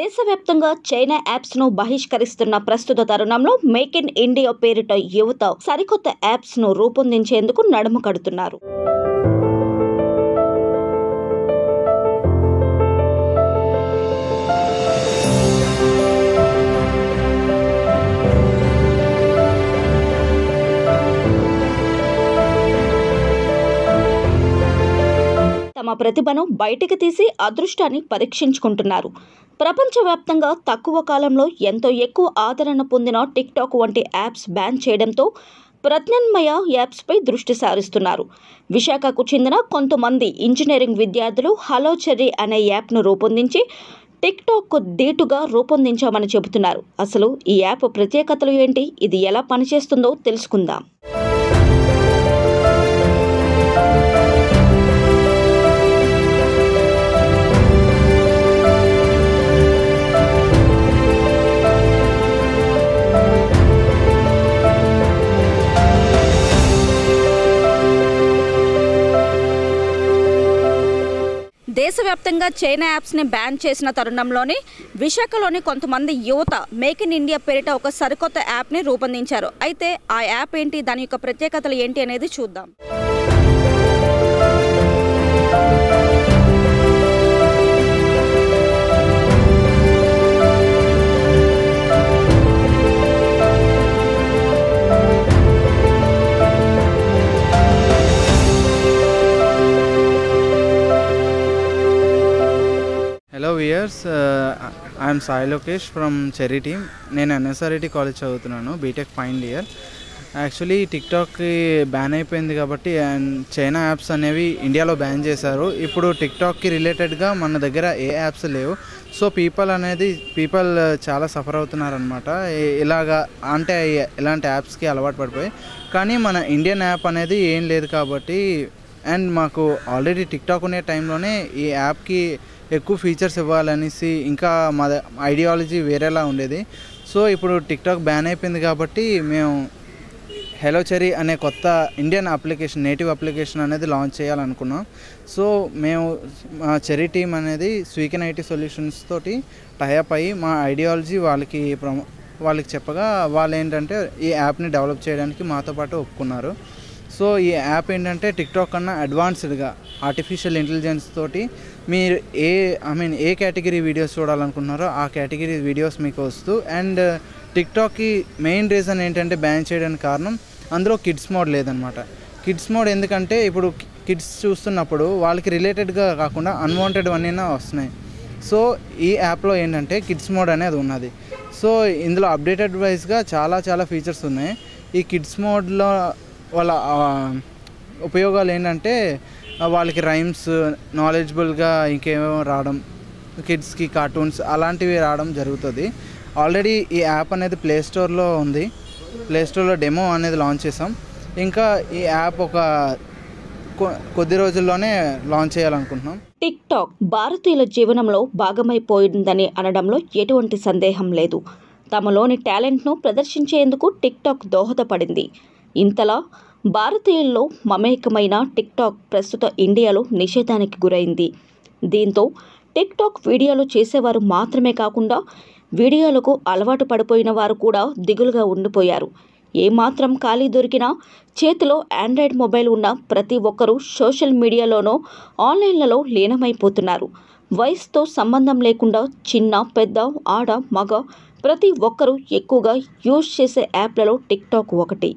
దేశవ్యాప్తంగా China apps ను బహిష్కరిస్తున్న ప్రస్తుత తరుణంలో మేక్ ఇన్ ఇండియా పేరిట యువత సరికొత్త యాప్స్ ను రూపొందించేందుకు నడుము కడుతున్నారు తమ ప్రతిభను బయటికి తీసి అదృష్టాన్ని పరీక్షించుకుంటున్నారు ప్రపంచవ్యాప్తంగా తక్కువ కాలంలో ఎంతో ఎక్కువ ఆదరణ పొందిన టిక్టాక్ వంటి యాప్స్ బ్యాన్ చేయడంతో ప్రత్యామ్నాయ యాప్స్పై దృష్టి సారిస్తున్నారు విశాఖకు చెందిన కొంతమంది ఇంజనీరింగ్ విద్యార్థులు హలో చెర్రీ అనే యాప్ను రూపొందించి టిక్టాక్కు దీటుగా రూపొందించామని చెబుతున్నారు అసలు ఈ యాప్ ప్రత్యేకతలు ఏంటి ఇది ఎలా పనిచేస్తుందో తెలుసుకుందాం దేశవ్యాప్తంగా చైనా యాప్స్ని బ్యాన్ చేసిన తరుణంలోనే విశాఖలోని కొంతమంది యువత మేక్ ఇన్ ఇండియా పేరిట ఒక సరికొత్త యాప్ని రూపొందించారు అయితే ఆ యాప్ ఏంటి దాని యొక్క ప్రత్యేకతలు ఏంటి అనేది చూద్దాం hello viewers I'm Sai Lokesh from cherry team నేను ఎన్ఎస్ఆర్ఐటి కాలేజ్ చదువుతున్నాను బీటెక్ ఫైనల్ ఇయర్ యాక్చువల్లీ టిక్టాక్కి బ్యాన్ అయిపోయింది కాబట్టి అండ్ చైనా యాప్స్ అనేవి ఇండియాలో బ్యాన్ చేశారు ఇప్పుడు టిక్టాక్కి రిలేటెడ్గా మన దగ్గర ఏ యాప్స్ లేవు సో పీపుల్ అనేది పీపుల్ చాలా సఫర్ అవుతున్నారనమాట ఇలాగా అంటే ఇలాంటి యాప్స్కి అలవాటు పడిపోయి కానీ మన ఇండియన్ యాప్ అనేది ఏం లేదు కాబట్టి అండ్ మాకు ఆల్రెడీ టిక్టాక్ ఉండే టైంలోనే ఈ యాప్కి ఎక్కువ ఫీచర్స్ ఇవ్వాలనేసి ఇంకా మా ఐడియాలజీ వేరేలా ఉండేది సో ఇప్పుడు టిక్టాక్ బ్యాన్ అయిపోయింది కాబట్టి మేము హెలో చెరీ అనే కొత్త ఇండియన్ అప్లికేషన్ నేటివ్ అప్లికేషన్ అనేది లాంచ్ చేయాలనుకున్నాం సో మేము మా చెరీ టీం అనేది స్వీకెన్ ఐటీ సొల్యూషన్స్ తోటి టైఅప్ అయ్యి మా ఐడియాలజీ వాళ్ళకి ప్రమో వాళ్ళకి చెప్పగా వాళ్ళు ఏంటంటే ఈ యాప్ని డెవలప్ చేయడానికి మాతో పాటు ఒప్పుకున్నారు సో ఈ యాప్ ఏంటంటే టిక్టాక్ కన్నా అడ్వాన్స్డ్గా ఆర్టిఫిషియల్ ఇంటెలిజెన్స్ తోటి మీరు ఏ ఐ మీన్ ఏ కేటగిరీ వీడియోస్ చూడాలనుకుంటున్నారో ఆ కేటగిరీ వీడియోస్ మీకు వస్తూ అండ్ టిక్టాక్కి మెయిన్ రీజన్ ఏంటంటే బ్యాన్ చేయడానికి కారణం అందులో కిడ్స్ మోడ్ లేదనమాట కిడ్స్ మోడ్ ఎందుకంటే ఇప్పుడు కిడ్స్ చూస్తున్నప్పుడు వాళ్ళకి రిలేటెడ్గా కాకుండా అన్వాంటెడ్ అన్నీ వస్తున్నాయి సో ఈ యాప్లో ఏంటంటే కిడ్స్ మోడ్ అనేది ఉన్నది సో ఇందులో అప్డేటెడ్ వైజ్గా చాలా చాలా ఫీచర్స్ ఉన్నాయి ఈ కిడ్స్ మోడ్లో వాళ్ళ ఆ, ఉపయోగాలు ఏంటంటే ఆ, వాళ్ళకి రైమ్స్ నాలెడ్జబుల్గా ఇంకేమేమో రావడం కిడ్స్కి కార్టూన్స్ అలాంటివి రావడం జరుగుతుంది ఆల్రెడీ ఈ యాప్ అనేది ప్లే స్టోర్లో ఉంది ప్లే స్టోర్లో డెమో అనేది లాంచ్ చేసాం ఇంకా ఈ యాప్ ఒక కొ- కొద్ది రోజుల్లోనే లాంచ్ చేయాలనుకుంటున్నాం టిక్ టాక్ భారతీయుల జీవనంలో భాగమైపోయిందని అనడంలో ఎటువంటి సందేహం లేదు తమలోని టాలెంట్ను ప్రదర్శించేందుకు టిక్ టాక్ దోహదపడింది ఇంతలా భారతీయుల్లో మమేకమైన టిక్ టాక్ ప్రస్తుత ఇండియాలో నిషేధానికి గురైంది దీంతో టిక్ టాక్ వీడియోలు చేసేవారు మాత్రమే కాకుండా వీడియోలకు అలవాటు పడిపోయిన వారు కూడా దిగులుగా ఉండిపోయారు ఏమాత్రం ఖాళీ దొరికినా చేతిలో ఆండ్రాయిడ్ మొబైల్ ఉన్న ప్రతి ఒక్కరూ సోషల్ మీడియాలోనో ఆన్లైన్లలో లీనమైపోతున్నారు వయసుతో సంబంధం లేకుండా చిన్న పెద్ద ఆడ మగ ప్రతి ఒక్కరూ ఎక్కువగా యూజ్ చేసే యాప్లలో టిక్ టాక్ ఒకటి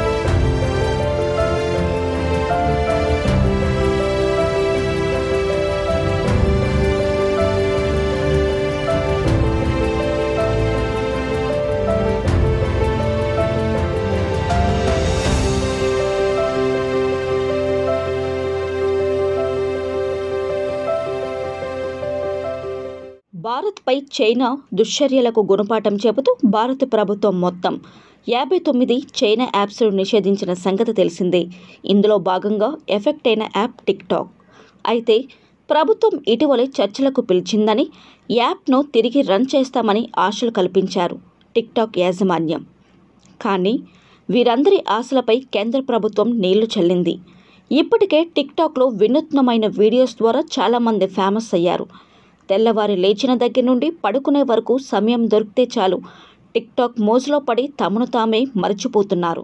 భారత్పై చైనా దుశ్చర్యలకు గుణపాఠం చెబుతూ భారత ప్రభుత్వం మొత్తం యాభై తొమ్మిది చైనా యాప్స్ను నిషేధించిన సంగతి తెలిసిందే ఇందులో భాగంగా ఎఫెక్ట్ అయిన యాప్ టిక్ టాక్ అయితే ప్రభుత్వం ఇటీవలే చర్చలకు పిలిచిందని యాప్ను తిరిగి రన్ చేస్తామని ఆశలు కల్పించారు టిక్ టాక్ యాజమాన్యం కానీ వీరందరి ఆశలపై కేంద్ర ప్రభుత్వం నీళ్లు చల్లింది ఇప్పటికే టిక్టాక్లో వినూత్నమైన వీడియోస్ ద్వారా చాలామంది ఫేమస్ అయ్యారు తెల్లవారి లేచిన దగ్గర నుండి పడుకునే వరకు సమయం దొరికితే చాలు టిక్టాక్ మోజులో పడి తమను తామే మర్చిపోతున్నారు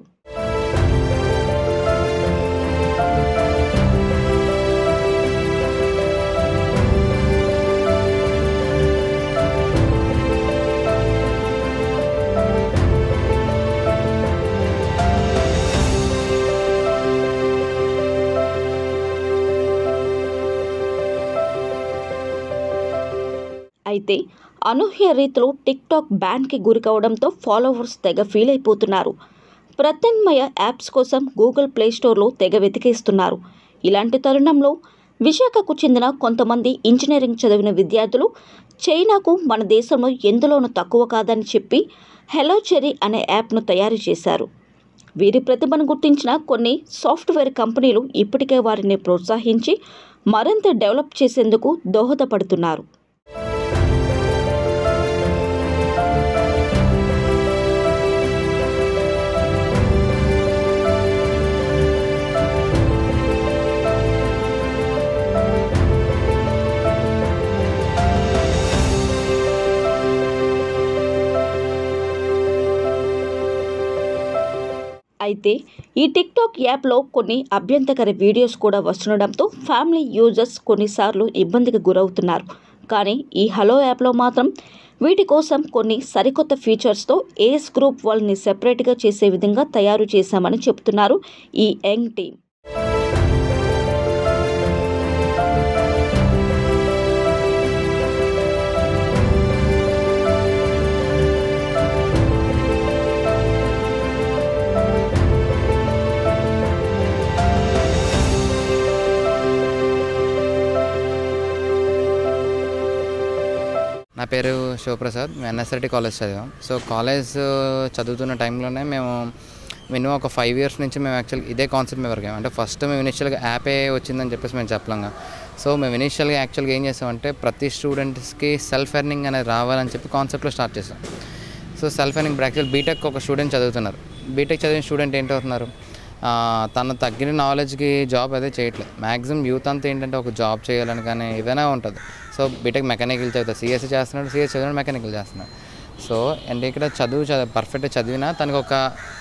అయితే అనూహ్య రీతిలో టిక్టాక్ బ్యాన్కి గురి కావడంతో ఫాలోవర్స్ తెగ ఫీల్ అయిపోతున్నారు ప్రత్యామ్నాయ యాప్స్ కోసం గూగుల్ ప్లేస్టోర్లో తెగ వెతికేస్తున్నారు ఇలాంటి తరుణంలో విశాఖకు చెందిన కొంతమంది ఇంజనీరింగ్ చదివిన విద్యార్థులు చైనాకు మన దేశంలో ఎందులోనూ తక్కువ కాదని చెప్పి హెలో చెరీ అనే యాప్ను తయారు చేశారు వీరి ప్రతిభను గుర్తించిన కొన్ని సాఫ్ట్వేర్ కంపెనీలు ఇప్పటికే వారిని ప్రోత్సహించి మరింత డెవలప్ చేసేందుకు దోహదపడుతున్నారు అయితే ఈ టిక్టాక్ యాప్లో కొన్ని అభ్యంతకర వీడియోస్ కూడా వస్తుండడంతో ఫ్యామిలీ యూజర్స్ కొన్నిసార్లు ఇబ్బందికి గురవుతున్నారు కానీ ఈ హలో యాప్లో మాత్రం వీటి కోసం కొన్ని సరికొత్త ఫీచర్స్తో ఏస్ గ్రూప్ వాళ్ళని సెపరేట్గా చేసే విధంగా తయారు చేశామని చెప్తున్నారు ఈ యంగ్ టీం నా పేరు శివప్రసాద్ మేము ఎన్ఎస్ఆర్టీ కాలేజ్ చదివాం సో కాలేజ్ చదువుతున్న టైంలోనే మేము మినిమం ఒక ఫైవ్ ఇయర్స్ నుంచి మేము యాక్చువల్గా ఇదే కాన్సెప్ట్ మేము వర్క్ అంటే ఫస్ట్ మేము ఇనిషియల్గా యాపే వచ్చిందని చెప్పేసి మేము చెప్పలేంగా సో మేము ఇనిషియల్గా యాక్చువల్గా ఏం చేసామంటే ప్రతి స్టూడెంట్స్కి సెల్ఫ్ ఎర్నింగ్ అనేది రావాలని చెప్పి కాన్సెప్ట్లో స్టార్ట్ చేసాం so self earning actual BTech ఒక స్టూడెంట్ చదువుతున్నారు బీటెక్ చదివిన స్టూడెంట్ ఏంటవుతున్నారు ఆ, తన తగ్గిన నాలెడ్జ్కి జాబ్ అదే చేయట్లేదు మ్యాక్సిమం యూత్ అంతా ఏంటంటే ఒక జాబ్ చేయాలని కానీ ఏదైనా ఉంటుంది సో బీటెక్ మెకానికల్ చదువుతాడు సిఎస్సి చేస్తున్నాడు సిఎస్ చదివిన మెకానికల్ చేస్తున్నాడు సో అంటే ఇక్కడ చదువు చదువు పర్ఫెక్ట్గా చదివినా తనకు ఒక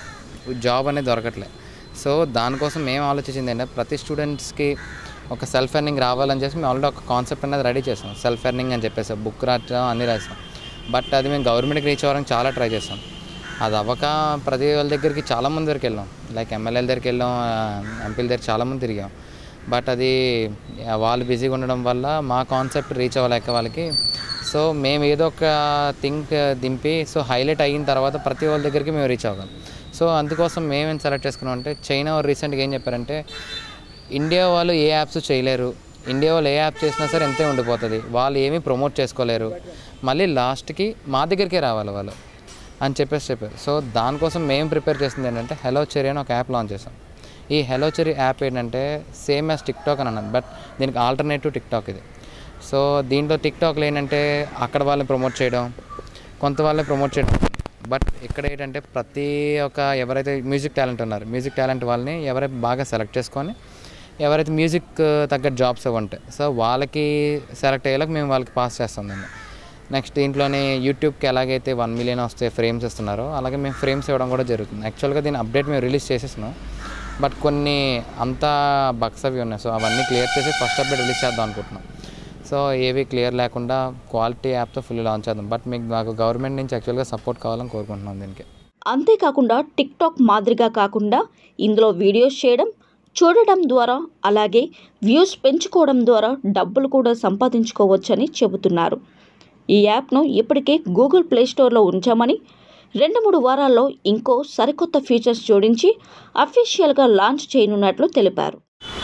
జాబ్ అనేది దొరకట్లేదు సో దానికోసం మేము ఆలోచించింది ఏంటంటే ప్రతి స్టూడెంట్స్కి ఒక సెల్ఫ్ ఎర్నింగ్ రావాలని చెప్పి మేము ఆల్రెడీ ఒక కాన్సెప్ట్ అనేది రెడీ చేసాం సెల్ఫ్ ఎర్నింగ్ అని చెప్పేసి బుక్ రాయడం అన్నీ రాసాం బట్ అది మేము గవర్నమెంట్కి రీచ్ అవ్వడానికి చాలా ట్రై చేసాం అది అవ్వక ప్రతి వాళ్ళ దగ్గరికి చాలామంది దగ్గరికి వెళ్ళాం లైక్ ఎమ్మెల్యేల దగ్గరికి వెళ్ళాం ఎంపీల దగ్గర చాలామంది తిరిగాం బట్ అది ఆ, వాళ్ళు బిజీగా ఉండడం వల్ల మా కాన్సెప్ట్ రీచ్ అవ్వలేక వాళ్ళకి సో మేము ఏదో ఒక థింక్ దింపి సో హైలైట్ అయిన తర్వాత ప్రతి వాళ్ళ దగ్గరికి మేము రీచ్ అవ్వగలం సో అందుకోసం మేమేం సెలెక్ట్ చేసుకున్నాం అంటే చైనా వాళ్ళు రీసెంట్గా ఏం చెప్పారంటే ఇండియా వాళ్ళు ఏ యాప్స్ చేయలేరు ఇండియా వాళ్ళు ఏ యాప్ చేసినా సరే ఎంతే ఉండిపోతుంది వాళ్ళు ఏమీ ప్రమోట్ చేసుకోలేరు మళ్ళీ లాస్ట్కి మా దగ్గరికే రావాలి వాళ్ళు అని చెప్పేసి చెప్పారు సో దానికోసం మేము ప్రిపేర్ చేసింది ఏంటంటే హెలో చెరీ అని ఒక యాప్ లాంచ్ చేసాం ఈ హెలో చెరీ యాప్ ఏంటంటే సేమ్ యాజ్ టిక్టాక్ అని అన్నది బట్ దీనికి ఆల్టర్నేటివ్ టిక్టాక్ ఇది సో దీంట్లో టిక్టాక్లో ఏంటంటే అక్కడ వాళ్ళని ప్రమోట్ చేయడం కొంత వాళ్ళని ప్రమోట్ చేయడం బట్ ఇక్కడ ఏంటంటే ప్రతి ఒక్క ఎవరైతే మ్యూజిక్ టాలెంట్ ఉన్నారు మ్యూజిక్ టాలెంట్ వాళ్ళని ఎవరైతే బాగా సెలెక్ట్ చేసుకొని ఎవరైతే మ్యూజిక్ తగ్గ జాబ్స్ అవి ఉంటాయి సో వాళ్ళకి సెలెక్ట్ అయ్యేలాగా మేము వాళ్ళకి పాస్ చేస్తాం దాన్ని నెక్స్ట్ దీంట్లోనే యూట్యూబ్కి ఎలాగైతే వన్ మిలియన్ వస్తే ఫ్రేమ్స్ ఇస్తున్నారో అలాగే మేము ఫ్రేమ్స్ ఇవ్వడం కూడా జరుగుతుంది యాక్చువల్గా దీని అప్డేట్ మేము రిలీజ్ చేసేసినాం బట్ కొన్ని అంతా బగ్స్ అవి ఉన్నాయి సో అవన్నీ క్లియర్ చేసి ఫస్ట్ అప్డేట్ రిలీజ్ చేద్దాం అనుకుంటున్నాం సో ఏవి క్లియర్ లేకుండా క్వాలిటీ యాప్తో ఫుల్ లాంచ్ చేద్దాం బట్ మీకు మాకు గవర్నమెంట్ నుంచి యాక్చువల్గా సపోర్ట్ కావాలని కోరుకుంటున్నాం దీనికి అంతేకాకుండా టిక్టాక్ మాదిరిగా కాకుండా ఇందులో వీడియోస్ చేయడం చూడడం ద్వారా అలాగే వ్యూస్ పెంచుకోవడం ద్వారా డబ్బులు కూడా సంపాదించుకోవచ్చని చెబుతున్నారు ఈ యాప్ను ఇప్పటికే గూగుల్ ప్లే స్టోర్లో ఉంచామని రెండు మూడు వారాల్లో ఇంకో సరికొత్త ఫీచర్స్ జోడించి అఫీషియల్గా లాంచ్ చేయనున్నట్లు తెలిపారు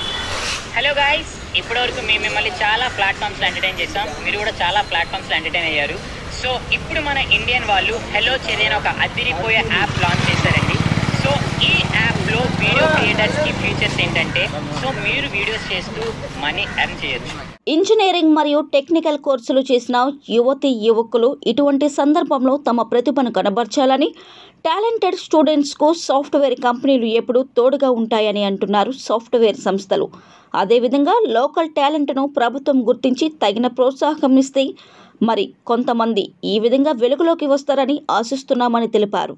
హలో గాయ్స్ ఇప్పటివరకు మేము మిమ్మల్ని చాలా ప్లాట్ఫామ్స్లో ఎంటర్టైన్ చేసాం మీరు కూడా చాలా ప్లాట్ఫామ్స్లో ఎంటర్టైన్ అయ్యారు సో ఇప్పుడు మన ఇండియన్ వాళ్ళు హెలో చెరీ అని ఒక అదిరిపోయే యాప్ లాంచ్ చేశారండి సో ఈ యాప్లో వీడియో క్రియేటర్స్కి ఫీచర్స్ ఏంటంటే సో మీరు వీడియోస్ చేస్తూ మనీ ఎర్న్ చేయొచ్చు ఇంజనీరింగ్ మరియు టెక్నికల్ కోర్సులు చేసిన యువతి యువకులు ఇటువంటి సందర్భంలో తమ ప్రతిభను కనబర్చాలని టాలెంటెడ్ స్టూడెంట్స్కు సాఫ్ట్వేర్ కంపెనీలు ఎప్పుడూ తోడుగా ఉంటాయని అంటున్నారు సాఫ్ట్వేర్ సంస్థలు అదేవిధంగా లోకల్ టాలెంట్ను ప్రభుత్వం గుర్తించి తగిన ప్రోత్సాహం ఇస్తే మరి కొంతమంది ఈ విధంగా వెలుగులోకి వస్తారని ఆశిస్తున్నామని తెలిపారు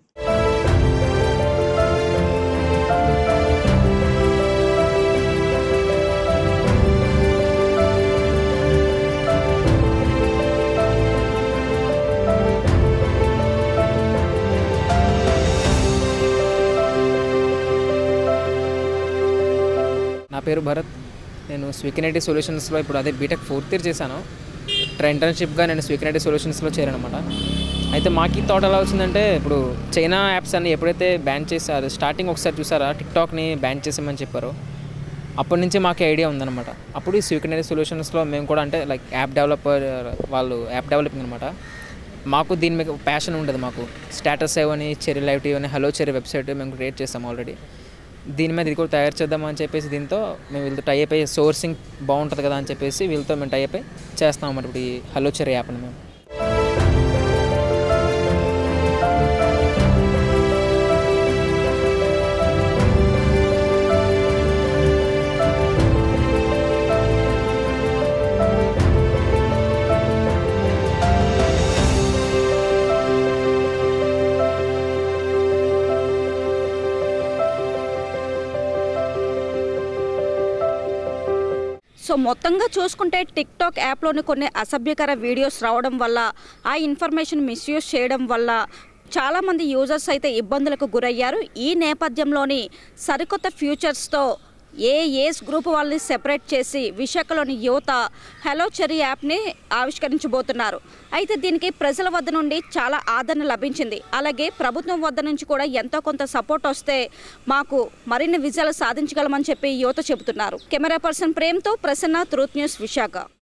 నా పేరు భరత్ నేను స్వికినైటీ సొల్యూషన్స్లో ఇప్పుడు అదే బీటెక్ ఫోర్త్ ఇయర్ చేశాను ఇంటర్న్షిప్గా నేను స్వికినైటీ సొల్యూషన్స్లో చేరాను అనమాట అయితే మాకు ఈ థాట్ ఎలా వచ్చిందంటే ఇప్పుడు చైనా యాప్స్ అన్ని ఎప్పుడైతే బ్యాన్ చేశారు స్టార్టింగ్ ఒకసారి చూసారా టిక్టాక్ని బ్యాన్ చేసామని చెప్పారు అప్పటి నుంచి మాకు ఐడియా ఉందన్నమాట అప్పుడు ఈ స్వికినరీ సొల్యూషన్స్లో మేము కూడా అంటే లైక్ యాప్ డెవలపర్ వాళ్ళు యాప్ డెవలపింగ్ అనమాట మాకు దీని మీద ప్యాషన్ ఉండదు మాకు స్టేటస్ సేవ్ అని చెరీ లైవ్ టీవీ అని హలో చెరీ వెబ్సైట్ మేము క్రియేట్ చేస్తాం ఆల్రెడీ దీని మీద ఇది కూడా తయారు చేద్దామని చెప్పేసి దీంతో మేము వీళ్ళతో టై అయిపోయి సోర్సింగ్ బాగుంటుంది కదా అని చెప్పేసి వీళ్ళతో మేము టై అయిపోయి చేస్తాం అన్నమాట ఇప్పుడు ఈ హలో చెరీ యాప్ని మేము సో మొత్తంగా చూసుకుంటే టిక్ టాక్ యాప్లోని కొన్ని అసభ్యకర వీడియోస్ రావడం వల్ల ఆ ఇన్ఫర్మేషన్ మిస్యూజ్ చేయడం వల్ల చాలామంది యూజర్స్ అయితే ఇబ్బందులకు గురయ్యారు ఈ నేపథ్యంలోని సరికొత్త ఫ్యూచర్స్తో ఏ ఏజ్ గ్రూప్ వాళ్ళని సెపరేట్ చేసి విశాఖలోని యువత హలో చెరీ యాప్ని ఆవిష్కరించబోతున్నారు అయితే దీనికి ప్రజల వద్ద నుండి చాలా ఆదరణ లభించింది అలాగే ప్రభుత్వం వద్ద నుంచి కూడా ఎంతో కొంత సపోర్ట్ వస్తే మాకు మరిన్ని విజయాలు సాధించగలమని చెప్పి యువత చెబుతున్నారు కెమెరా పర్సన్ ప్రేమ్తో ప్రసన్న ట్రూత్ న్యూస్ విశాఖ